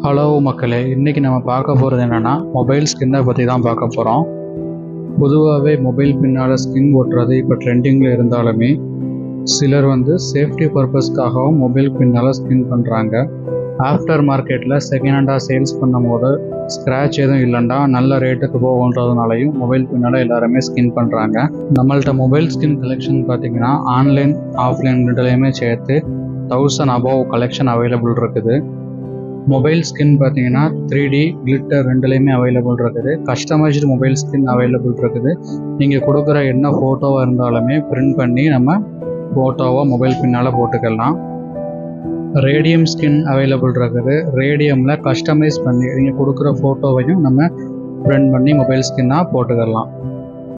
hello மக்களே இன்றைக்கி நம்ம பார்க்க போகிறது என்னென்னா மொபைல் ஸ்கின்னை பற்றி தான் பார்க்க போகிறோம் பொதுவாகவே மொபைல் பின்னால் ஸ்கின் ஒட்டுறது இப்போ ட்ரெண்டிங்கில் இருந்தாலுமே சிலர் வந்து சேஃப்டி பர்பஸ்க்காகவும் மொபைல் பின்னால் ஸ்கின் பண்ணுறாங்க ஆஃப்டர் மார்க்கெட்டில் செகண்ட் ஹேண்டாக சேல்ஸ் பண்ணும்போது ஸ்க்ராட்ச் எதுவும் இல்லைண்டா நல்ல ரேட்டுக்கு போகுன்றதுனாலையும் மொபைல் பின்னால் எல்லாருமே ஸ்கின் பண்ணுறாங்க நம்மள்ட்ட மொபைல் ஸ்கின் கலெக்ஷன் பார்த்தீங்கன்னா ஆன்லைன் ஆஃப்லைன் ரெண்டுலேயுமே சேர்த்து தௌசண்ட் அபவ் கலெக்ஷன் அவைலபிள் இருக்குது மொபைல் ஸ்கின் பார்த்தீங்கன்னா த்ரீ டி கிளிட்டர் ரெண்டுலேயுமே அவைலபிள் இருக்குது கஸ்டமைஸ்டு மொபைல் ஸ்கின் அவைலபிள் இருக்குது நீங்கள் கொடுக்குற என்ன ஃபோட்டோவாக இருந்தாலுமே பிரிண்ட் பண்ணி நம்ம ஃபோட்டோவை மொபைல் பின்னால் போட்டுக்கலாம் ரேடியம் ஸ்கின் அவைலபிள் இருக்குது ரேடியமில் கஸ்டமைஸ் பண்ணி நீங்கள் கொடுக்குற ஃபோட்டோவையும் நம்ம பிரிண்ட் பண்ணி மொபைல் ஸ்கின்னாக போட்டுக்கலாம்